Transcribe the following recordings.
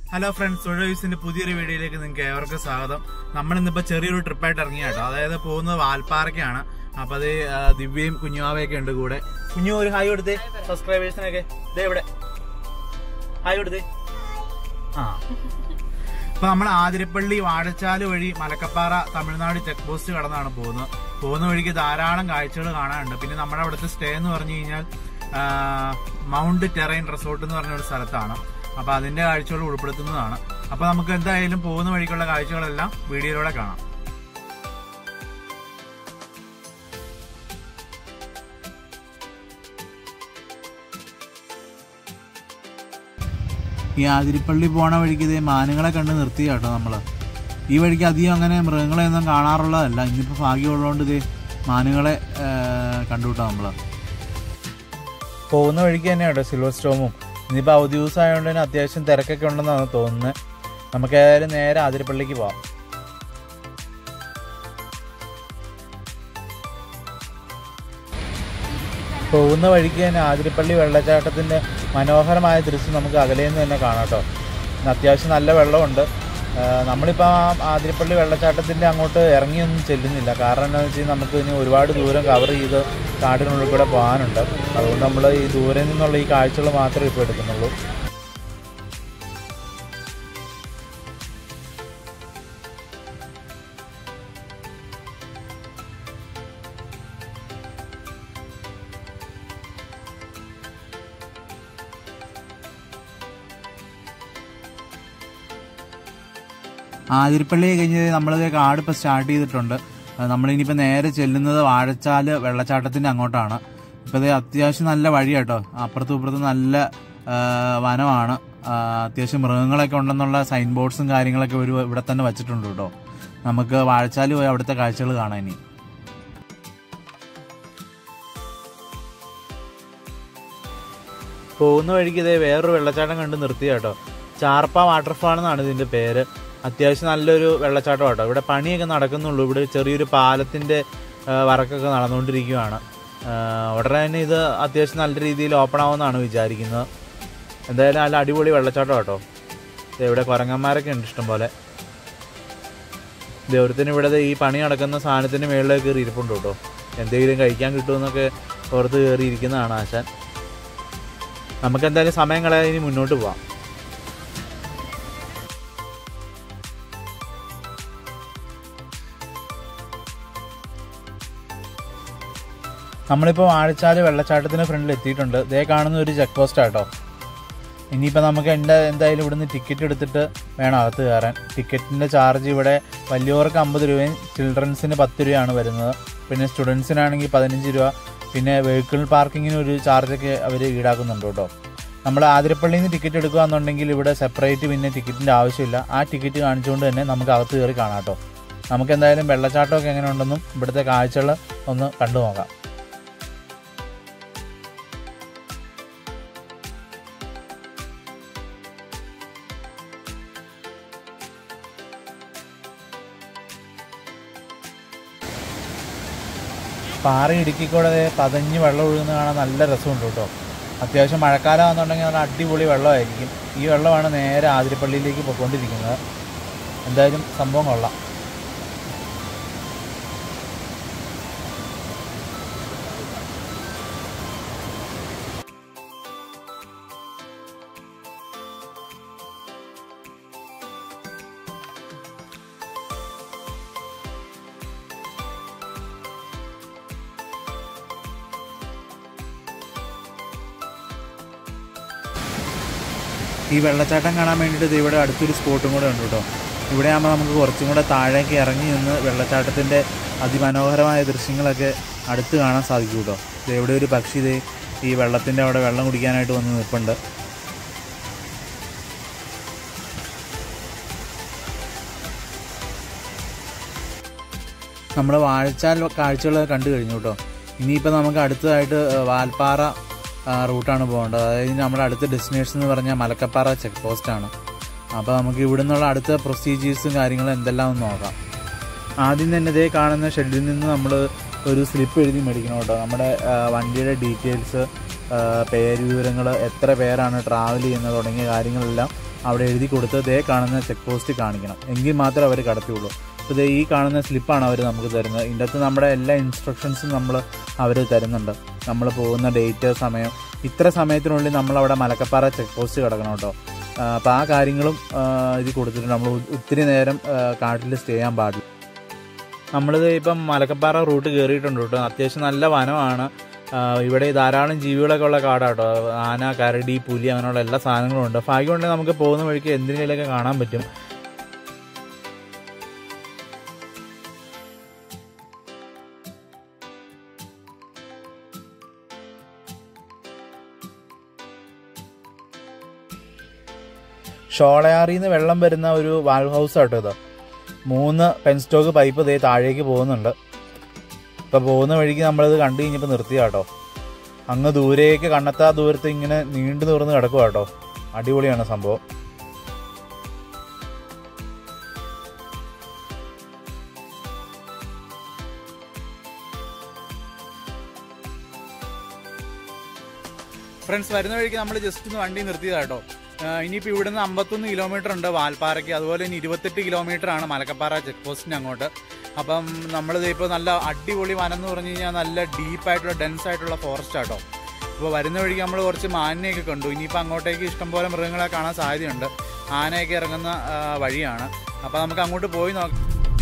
hello friends തൊഴിൽസിന്റെ പുതിയൊരു വീഡിയോയിലേക്ക് നിങ്ങൾക്ക് ഏവർക്കും സ്വാഗതം നമ്മൾ ഇന്നിപ്പോ ചെറിയൊരു ട്രിപ്പായിട്ട് ഇറങ്ങിയ കേട്ടോ അതായത് പോകുന്നത് വാൽപ്പാറയ്ക്കാണ് അപ്പൊ അത് ആ, ദിവ്യയും കുഞ്ഞുമാവയൊക്കെ ഉണ്ട് കൂടെ കുഞ്ഞു ഒരു ഹായ് കൊടുത്തേ സബ്സ്ക്രൈബേഴ്സിനൊക്കെ ദേ ഇവിടെ ഹായ് കൊടുത്തേ ആ അപ്പൊ നമ്മൾ ആതിരപ്പള്ളി വാഴച്ചാല് വഴി മലക്കപ്പാറ തമിഴ്നാട് ചെക്ക് പോസ്റ്റ് കടന്നാണ് പോകുന്നത് പോകുന്ന വഴിക്ക് ധാരാളം കാഴ്ചകൾ കാണാനുണ്ട് പിന്നെ നമ്മുടെ അവിടുത്തെ സ്റ്റേ എന്ന് പറഞ്ഞു കഴിഞ്ഞാൽ ആ, മൗണ്ട് ടെറൈൻ റിസോർട്ട് എന്ന് പറഞ്ഞ ഒരു സ്ഥലത്താണ് അപ്പൊ അതിന്റെ കാഴ്ചകൾ ഉൾപ്പെടുത്തുന്നതാണ് അപ്പൊ നമുക്ക് എന്തായാലും പോകുന്ന വഴിക്കുള്ള കാഴ്ചകളെല്ലാം വീഡിയോയിലൂടെ കാണാം ഈ ആതിരിപ്പള്ളി പോണ വഴിക്ക് ഇതേ മാനുകളെ കണ്ട് നിർത്തി കേട്ടോ നമ്മള് ഈ വഴിക്ക് അധികം അങ്ങനെ മൃഗങ്ങളെ ഒന്നും കാണാറുള്ളതല്ല ഇന്നിപ്പോ ഭാഗ്യമുള്ളതുകൊണ്ട് ഇതേ മാനുകളെ കണ്ടുവിട്ടോ നമ്മള് പോകുന്ന വഴിക്ക് തന്നെ കേട്ടോ സിൽവർ സ്റ്റോമും ഇന്നിപ്പോ അവധി ദിവസം ആയതുകൊണ്ട് തന്നെ അത്യാവശ്യം തിരക്കൊക്കെ ഉണ്ടെന്നാണ് തോന്നുന്നത് നമുക്ക് ഏതായാലും നേരെ ആതിരപ്പള്ളിക്ക് പോവാം പോകുന്ന വഴിക്ക് തന്നെ ആതിരപ്പള്ളി വെള്ളച്ചാട്ടത്തിന്റെ മനോഹരമായ ദൃശ്യം നമുക്ക് അകലേന്ന് തന്നെ കാണാം കേട്ടോ ഇന്ന് അത്യാവശ്യം നല്ല വെള്ളമുണ്ട് ആ, നമ്മളിപ്പോൾ ആ ആതിരപ്പള്ളി വെള്ളച്ചാട്ടത്തിന്റെ അങ്ങോട്ട് ഇറങ്ങിയൊന്നും ചെല്ലുന്നില്ല കാരണം എന്താണെന്ന് വെച്ചാൽ നമുക്ക് ഇനി ഒരുപാട് ദൂരം കവർ ചെയ്ത് കാടിനുള്ളിൽ കൂടെ പോകാനുണ്ട് അതുകൊണ്ട് നമ്മൾ ഈ ദൂരെ നിന്നുള്ള ഈ കാഴ്ചകൾ മാത്രമേ ഇപ്പോൾ എടുക്കുന്നുള്ളൂ ആതിരപ്പള്ളി കഴിഞ്ഞ് നമ്മളിത് കാട് ഇപ്പോൾ സ്റ്റാർട്ട് ചെയ്തിട്ടുണ്ട് അത് നമ്മളിനിയിപ്പോൾ നേരെ ചെല്ലുന്നത് വാഴച്ചാല് വെള്ളച്ചാട്ടത്തിന്റെ അങ്ങോട്ടാണ് ഇപ്പോൾ ഇത് അത്യാവശ്യം നല്ല വഴി കേട്ടോ അപ്പുറത്തും ഇപ്പുറത്തും നല്ല ആ, വനമാണ് ആ, അത്യാവശ്യം മൃഗങ്ങളൊക്കെ ഉണ്ടെന്നുള്ള സൈൻ ബോർഡ്സും കാര്യങ്ങളൊക്കെ ഒരു ഇവിടെ തന്നെ വെച്ചിട്ടുണ്ട് കേട്ടോ നമുക്ക് വാഴച്ചാല് പോയി അവിടുത്തെ കാഴ്ചകൾ കാണാൻ ഇനി പോകുന്ന വഴിക്ക് ഇതേ വേറൊരു വെള്ളച്ചാട്ടം കണ്ട് നിർത്തി കേട്ടോ ചാർപ്പ വാട്ടർഫാൾ എന്നാണ് ഇതിന്റെ പേര് അത്യാവശ്യം നല്ലൊരു വെള്ളച്ചാട്ടം കേട്ടോ ഇവിടെ പണിയൊക്കെ നടക്കുന്നുള്ളൂ ഇവിടെ ചെറിയൊരു പാലത്തിന്റെ ആ, വർക്കൊക്കെ നടന്നുകൊണ്ടിരിക്കുകയാണ് ആ, ഉടനെ തന്നെ ഇത് അത്യാവശ്യം നല്ല രീതിയിൽ ഓപ്പൺ ആവുമെന്നാണ് വിചാരിക്കുന്നത് എന്തായാലും നല്ല അടിപൊളി വെള്ളച്ചാട്ടം കേട്ടോ ദേ ഇവിടെ കുരങ്ങന്മാരൊക്കെ ഉണ്ട് ഇഷ്ടം പോലെ ദൈവത്തിന് ഇവിടെ ദേ ഈ പണി നടക്കുന്ന സാധനത്തിന് മുകളിലേക്ക് കയറി ഇരിപ്പുണ്ട് കേട്ടോ എന്തെങ്കിലും കഴിക്കാൻ കിട്ടുമെന്നൊക്കെ പുറത്ത് കയറി ഇരിക്കുന്നതാണ് ആശാൻ നമുക്ക് എന്തായാലും സമയം കളയാതെ ഇനി മുന്നോട്ട് പോവാം നമ്മളിപ്പോൾ വാഴച്ചാല് വെള്ളച്ചാട്ടത്തിന് ഫ്രണ്ടിൽ എത്തിയിട്ടുണ്ട് ഇതേ കാണുന്ന ഒരു ചെക്ക് പോസ്റ്റ് ആട്ടോ ഇനിയിപ്പോൾ നമുക്ക് എൻ്റെ എന്തായാലും ഇവിടുന്ന് ടിക്കറ്റ് എടുത്തിട്ട് വേണം അകത്ത് കയറാൻ ടിക്കറ്റിൻ്റെ ചാർജ് ഇവിടെ വലിയവർക്ക് അമ്പത് രൂപയും ചിൽഡ്രൻസിന് പത്ത് രൂപയാണ് വരുന്നത് പിന്നെ സ്റ്റുഡൻസിനാണെങ്കിൽ പതിനഞ്ച് രൂപ പിന്നെ വെഹിക്കിൾ പാർക്കിങ്ങിന് ഒരു ചാർജൊക്കെ അവർ ഈടാക്കുന്നുണ്ട് കേട്ടോ നമ്മൾ ആതിരപ്പള്ളിയിൽ നിന്ന് ടിക്കറ്റ് എടുക്കുകയാണെന്നുണ്ടെങ്കിൽ ഇവിടെ സെപ്പറേറ്റ് പിന്നെ ടിക്കറ്റിൻ്റെ ആവശ്യമില്ല ആ ടിക്കറ്റ് കാണിച്ചുകൊണ്ട് തന്നെ നമുക്ക് അകത്ത് കയറി കാണാം കേട്ടോ നമുക്ക് എന്തായാലും വെള്ളച്ചാട്ടമൊക്കെ എങ്ങനെ ഉണ്ടെന്നും ഇവിടുത്തെ കാഴ്ചകൾ ഒന്ന് കണ്ടു നോക്കാം പാറ ഇടുക്കിക്കൂടെ ദേ പതഞ്ഞ് വെള്ളം ഒഴുകുന്ന കാണാൻ നല്ല രസമുണ്ട് കേട്ടോ അത്യാവശ്യം മഴക്കാലം ആണെന്നുണ്ടെങ്കിൽ നല്ല അടിപൊളി വെള്ളമായിരിക്കും ഈ വെള്ളമാണ് നേരെ ആതിരപ്പള്ളിയിലേക്ക് പോയിക്കൊണ്ടിരിക്കുന്നത് എന്തായാലും സംഭവം കൊള്ളാം ഈ വെള്ളച്ചാട്ടം കാണാൻ വേണ്ടിയിട്ട് ദേ ഇവിടെ അടുത്തൊരു സ്പോട്ടും കൂടെ ഉണ്ട് കേട്ടോ ഇവിടെ ആകുമ്പോൾ നമുക്ക് കുറച്ചും കൂടെ താഴേക്ക് ഇറങ്ങി നിന്ന് വെള്ളച്ചാട്ടത്തിൻ്റെ അതിമനോഹരമായ ദൃശ്യങ്ങളൊക്കെ അടുത്ത് കാണാൻ സാധിക്കും കേട്ടോ ദേ ഇവിടെ ഒരു പക്ഷി ദേ ഈ വെള്ളത്തിൻ്റെ അവിടെ വെള്ളം കുടിക്കാനായിട്ട് വന്ന് നിൽപ്പുണ്ട് നമ്മൾ വാഴച്ചാൽ കാഴ്ചകൾ കണ്ടു കഴിഞ്ഞു കേട്ടോ ഇനിയിപ്പോൾ നമുക്ക് അടുത്തതായിട്ട് ഏഹ്, വാൽപ്പാറ ആ, റൂട്ടാണ് പോകേണ്ടത് അതായത് നമ്മുടെ അടുത്ത ഡെസ്റ്റിനേഷൻ എന്ന് പറഞ്ഞാൽ മലക്കപ്പാറ ചെക്ക് പോസ്റ്റാണ് അപ്പോൾ നമുക്ക് ഇവിടെ നിന്നുള്ള അടുത്ത പ്രൊസീജിയേഴ്സും കാര്യങ്ങളും എന്തെല്ലാം ഒന്ന് നോക്കാം ആദ്യം തന്നെ ഇതേ കാണുന്ന ഷെഡിൽ നിന്ന് നമ്മൾ ഒരു സ്ലിപ്പ് എഴുതി മേടിക്കണം കേട്ടോ നമ്മുടെ ആ, വണ്ടിയുടെ ഡീറ്റെയിൽസ് പേര് വിവരങ്ങൾ എത്ര പേരാണ് ട്രാവൽ ചെയ്യുന്നത് തുടങ്ങിയ കാര്യങ്ങളെല്ലാം അവിടെ എഴുതി കൊടുത്ത് ദേ കാണുന്ന ചെക്ക് പോസ്റ്റ് കാണിക്കണം എങ്കിൽ മാത്രമേ അവർ കടത്തിയുള്ളൂ അപ്പോൾ ദേ ഈ കാണുന്ന സ്ലിപ്പാണ് അവർ നമുക്ക് തരുന്നത് ഇതിൻ്റെ അകത്ത് നമ്മുടെ എല്ലാ ഇൻസ്ട്രക്ഷൻസും നമ്മൾ അവർ തരുന്നുണ്ട് നമ്മൾ പോകുന്ന ഡേറ്റ് സമയം ഇത്ര സമയത്തിനുള്ളിൽ നമ്മളവിടെ മലക്കപ്പാറ ചെക്ക് പോസ്റ്റ് കിടക്കണം കേട്ടോ അപ്പോൾ ആ കാര്യങ്ങളും ആ, ഇത് കൊടുത്തിട്ടുണ്ട് നമ്മൾ ഒത്തിരി നേരം കാട്ടിൽ സ്റ്റേ ചെയ്യാൻ പാടില്ല നമ്മളിത് ഇപ്പം മലക്കപ്പാറ റൂട്ട് കയറിയിട്ടുണ്ട് കേട്ടോ അത്യാവശ്യം നല്ല വനമാണ് ആ, ഇവിടെ ധാരാളം ജീവികളൊക്കെ ഉള്ള കാടാട്ടോ ആന കരടി പുലി അങ്ങനെയുള്ള എല്ലാ സാധനങ്ങളും ഉണ്ട് ഭാഗ്യം ഉണ്ടെങ്കിൽ നമുക്ക് പോകുന്ന വഴിക്ക് എന്തിനേലൊക്കെ കാണാൻ പറ്റും ഷോളയാറിൽ നിന്ന് വെള്ളം വരുന്ന ഒരു വാൽവ് ഹൗസ് ആട്ടോ ഇത് മൂന്ന് പെൻസ്റ്റോക്ക് പൈപ്പ് ദേ താഴേക്ക് പോകുന്നുണ്ട് ഇപ്പൊ പോകുന്ന വഴിക്ക് നമ്മളിത് കണ്ടു കഴിഞ്ഞപ്പോൾ നിർത്തിയ കേട്ടോ അങ്ങ് ദൂരേക്ക് കണ്ണെത്താ ദൂരത്ത് ഇങ്ങനെ നീണ്ടു നിവർന്ന് കിടക്കുക കേട്ടോ അടിപൊളിയാണ് സംഭവം ഫ്രണ്ട്സ് വരുന്ന വഴിക്ക് നമ്മൾ ജസ്റ്റ് ഒന്ന് വണ്ടി നിർത്തിയതാ കേട്ടോ ഇനിയിപ്പോൾ ഇവിടുന്ന് അമ്പത്തൊന്ന് കിലോമീറ്റർ ഉണ്ട് വാൽപ്പാറയ്ക്ക് അതുപോലെ തന്നെ ഇരുപത്തെട്ട് കിലോമീറ്റർ ആണ് മലക്കപ്പാറ ചെക്ക് പോസ്റ്റിന് അങ്ങോട്ട് അപ്പം നമ്മളിത് ഇപ്പോൾ നല്ല അടിപൊളി വനം എന്ന് പറഞ്ഞു കഴിഞ്ഞാൽ നല്ല ഡീപ്പായിട്ടുള്ള ഡെൻസ് ആയിട്ടുള്ള ഫോറസ്റ്റ് ആട്ടോ ഇപ്പോൾ വരുന്ന വഴിക്ക് നമ്മൾ കുറച്ച് മാനിനെയൊക്കെ കണ്ടു ഇനിയിപ്പോൾ അങ്ങോട്ടേക്ക് ഇഷ്ടംപോലെ മൃഗങ്ങളെ കാണാൻ സാധ്യതയുണ്ട് ആനയൊക്കെ ഇറങ്ങുന്ന ആ, വഴിയാണ് അപ്പോൾ നമുക്ക് അങ്ങോട്ട് പോയി നോക്കാം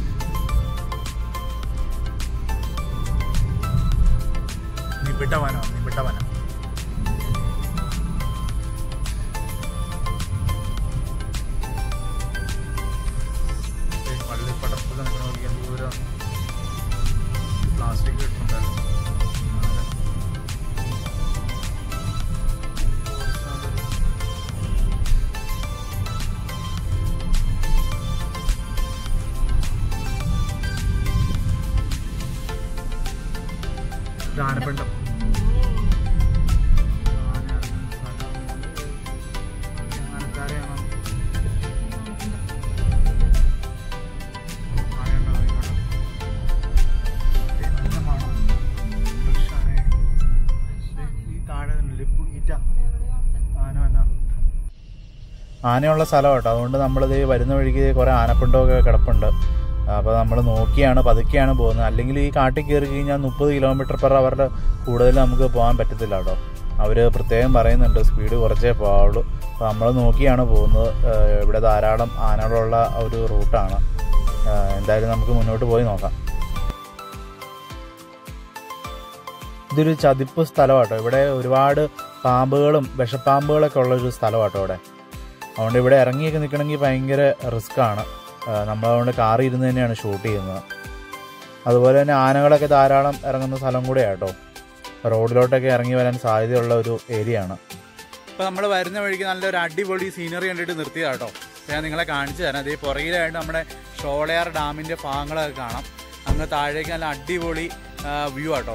നിബിട്ട വനം നിബിട്ട വനം വള്ളിപ്പടപ്പൊക്കെ നിങ്ങൾ നോക്കിയാൽ ദൂരം പ്ലാസ്റ്റിക് കിട്ടുന്നുണ്ടായിരുന്നു ആനപ്പിണ്ടം ആനക്കാരെയാണോ ആനയുള്ള സ്ഥലം കേട്ടോ അതുകൊണ്ട് നമ്മളിത് വരുന്ന വഴിക്ക് കുറേ ആനപ്പിണ്ടമൊക്കെ കിടപ്പുണ്ട് അപ്പോൾ നമ്മൾ നോക്കിയാണ് പതുക്കെയാണ് പോകുന്നത് അല്ലെങ്കിൽ ഈ കാട്ടിൽ കയറി കഴിഞ്ഞാൽ മുപ്പത് കിലോമീറ്റർ പെർ അവരുടെ കൂടുതൽ നമുക്ക് പോകാൻ പറ്റത്തില്ല കേട്ടോ അവർ പ്രത്യേകം പറയുന്നുണ്ട് സ്പീഡ് കുറച്ചേ പോകാവുള്ളൂ അപ്പോൾ നമ്മൾ നോക്കിയാണ് പോകുന്നത് ഏഹ് ഇവിടെ ധാരാളം ആനകളുള്ള ഒരു റൂട്ടാണ് ഏഹ് എന്തായാലും നമുക്ക് മുന്നോട്ട് പോയി നോക്കാം ഇതൊരു ചതിപ്പ് സ്ഥലമാട്ടോ ഇവിടെ ഒരുപാട് പാമ്പുകളും വിഷപ്പാമ്പുകളൊക്കെ ഉള്ള ഒരു സ്ഥലമാട്ടോ ഇവിടെ അതുകൊണ്ട് ഇവിടെ ഇറങ്ങിയൊക്കെ നിൽക്കണമെങ്കിൽ ഭയങ്കര റിസ്ക് ആണ് നമ്മളതുകൊണ്ട് കാറിൽ ഇരുന്ന് തന്നെയാണ് ഷൂട്ട് ചെയ്യുന്നത് അതുപോലെ തന്നെ ആനകളൊക്കെ ധാരാളം ഇറങ്ങുന്ന സ്ഥലം കൂടെയാണ് കേട്ടോ റോഡിലോട്ടൊക്കെ ഇറങ്ങി വരാൻ സാധ്യതയുള്ള ഒരു ഏരിയ ആണ് ഇപ്പോൾ നമ്മൾ വരുന്ന വഴിക്ക് നല്ലൊരു അടിപൊളി സീനറി കണ്ടിട്ട് നിർത്തിയതാണ് കേട്ടോ അപ്പോൾ ഞാൻ നിങ്ങളെ കാണിച്ചു തരാം അതേ പുറകിലായിട്ട് നമ്മുടെ ഷോളയാർ ഡാമിൻ്റെ ഭാഗങ്ങളൊക്കെ കാണാം അങ്ങ് താഴേക്ക് നല്ല അടിപൊളി വ്യൂ ആട്ടോ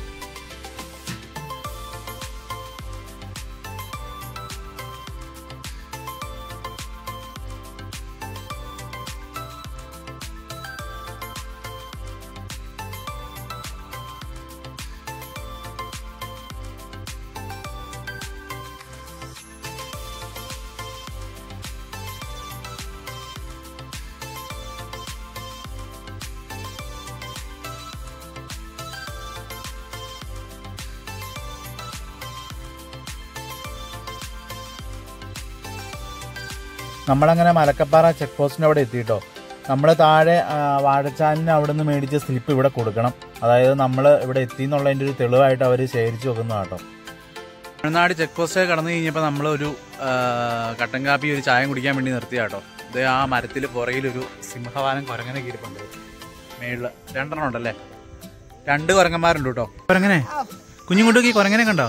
നമ്മളങ്ങനെ മലക്കപ്പാറ ചെക്ക് പോസ്റ്റിൻ്റെ അവിടെ എത്തിയിട്ടോ നമ്മൾ താഴെ ആ, വാഴച്ചാലിന് അവിടെ നിന്ന് മേടിച്ച സ്ലിപ്പ് ഇവിടെ കൊടുക്കണം അതായത് നമ്മൾ ഇവിടെ എത്തി എന്നുള്ളതിൻ്റെ ഒരു തെളിവായിട്ട് അവർ ശേഖരിച്ച് വെക്കുന്ന കേട്ടോ തമിഴ്നാട് ചെക്ക് പോസ്റ്റ് കടന്നു കഴിഞ്ഞപ്പോൾ നമ്മൾ ഒരു കട്ടൻ കാപ്പി ഒരു ചായം കുടിക്കാൻ വേണ്ടി നിർത്തിയ കേട്ടോ ഇത് ആ മരത്തിൽ പുറകിലൊരു സിംഹവാലം കുരങ്ങനെ കീരിപ്പുണ്ട് മേളില് രണ്ടെണ്ണം ഉണ്ടല്ലേ രണ്ട് കുരങ്ങന്മാരുണ്ട് കേട്ടോ കുരങ്ങനെ കുഞ്ഞുകുട്ടിക്ക് കുരങ്ങനെ കണ്ടോ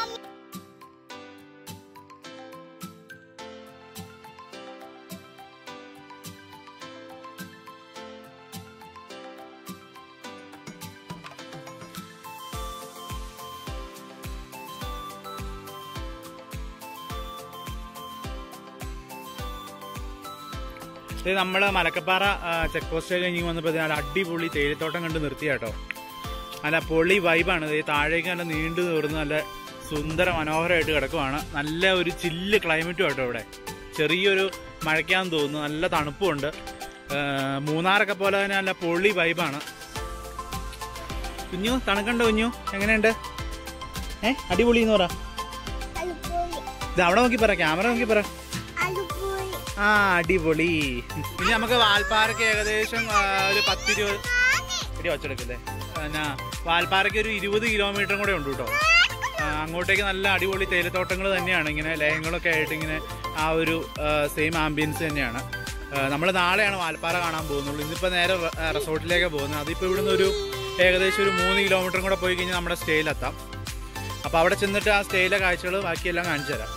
ഇത് നമ്മൾ മലക്കപ്പാറ ചെക്ക് പോസ്റ്റ് കഴിഞ്ഞ് വന്നപ്പോൾ ഇത് നല്ല അടിപൊളി തേയിലത്തോട്ടം കണ്ട് നിർത്തിയ കേട്ടോ നല്ല പൊളി വൈബാണ് ഇത് താഴേക്ക് നല്ല നീണ്ടു തീർന്ന് നല്ല സുന്ദര മനോഹരമായിട്ട് കിടക്കുവാണ് നല്ല ഒരു ചില്ല് ക്ലൈമറ്റും കേട്ടോ ഇവിടെ ചെറിയൊരു മഴയ്ക്കാന്ന് തോന്നുന്നു നല്ല തണുപ്പുണ്ട് ആ, മൂന്നാറൊക്കെ പോലെ തന്നെ നല്ല പൊള്ളി വൈബാണ് കുഞ്ഞു തണുക്കണ്ടോ കുഞ്ഞു എങ്ങനെയുണ്ട് ഏ അടിപൊളി എന്ന് പറ അലുപൊളി ഇത് അവിടെ നോക്കി പറ ക്യാമറ നോക്കി പറ അലുപൊളി ആ അടിപൊളി ഇനി നമുക്ക് വാൽപ്പാറയ്ക്ക് ഏകദേശം ആ, ഒരു പത്തിരുപത് ഇടി വച്ചെടുക്കല്ലേ പിന്നെ വാൽപ്പാറയ്ക്ക് ഒരു ഇരുപത് കിലോമീറ്ററും കൂടെ ഉണ്ട് കേട്ടോ ആ, അങ്ങോട്ടേക്ക് നല്ല അടിപൊളി തേയിലത്തോട്ടങ്ങൾ തന്നെയാണ് ഇങ്ങനെ ലയങ്ങളൊക്കെ ആയിട്ട് ഇങ്ങനെ ആ ഒരു സെയിം ആംബിയൻസ് തന്നെയാണ് നമ്മൾ നാളെയാണ് വാൽപ്പാറ കാണാൻ പോകുന്നുള്ളൂ ഇന്നിപ്പോൾ നേരെ റിസോർട്ടിലേക്ക് പോകുന്നത് അതിപ്പോൾ ഇവിടുന്ന് ഒരു ഏകദേശം ഒരു മൂന്ന് കിലോമീറ്ററും കൂടെ പോയി കഴിഞ്ഞാൽ നമ്മുടെ സ്റ്റേയിലെത്താം അപ്പോൾ അവിടെ ചെന്നിട്ട് ആ സ്റ്റേയിലെ കാഴ്ചകൾ ബാക്കിയെല്ലാം കാണിച്ചു തരാം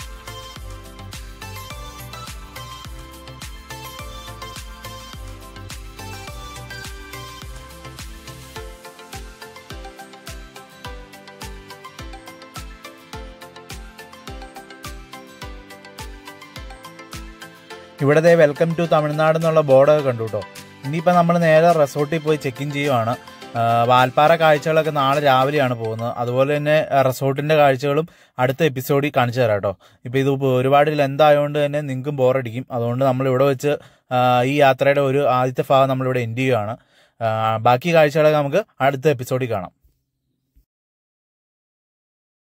ഇവിടെ വെൽക്കം ടു തമിഴ്നാട് എന്നുള്ള ബോർഡൊക്കെ കണ്ടു കേട്ടോ ഇനിയിപ്പോൾ നമ്മൾ നേരെ റിസോർട്ടിൽ പോയി ചെക്ക് ഇൻ ചെയ്യുവാണ് ആ, വാൽപ്പാറ കാഴ്ചകളൊക്കെ നാളെ രാവിലെയാണ് പോകുന്നത് അതുപോലെ തന്നെ ആ, റിസോർട്ടിന്റെ കാഴ്ചകളും അടുത്ത എപ്പിസോഡിൽ കാണിച്ചു തരാം കേട്ടോ ഇപ്പൊ ഇത് ഇപ്പൊ ഒരുപാട് ലെന്ത് ആയതുകൊണ്ട് തന്നെ നിങ്ങൾക്കും ബോറടിക്കും അതുകൊണ്ട് നമ്മൾ ഇവിടെ വെച്ച് ആ, ഈ യാത്രയുടെ ഒരു ആദ്യത്തെ ഭാഗം നമ്മളിവിടെ എൻഡ് ചെയ്യുകയാണ് ആ, ബാക്കി കാഴ്ചകളൊക്കെ നമുക്ക് അടുത്ത എപ്പിസോഡിൽ കാണാം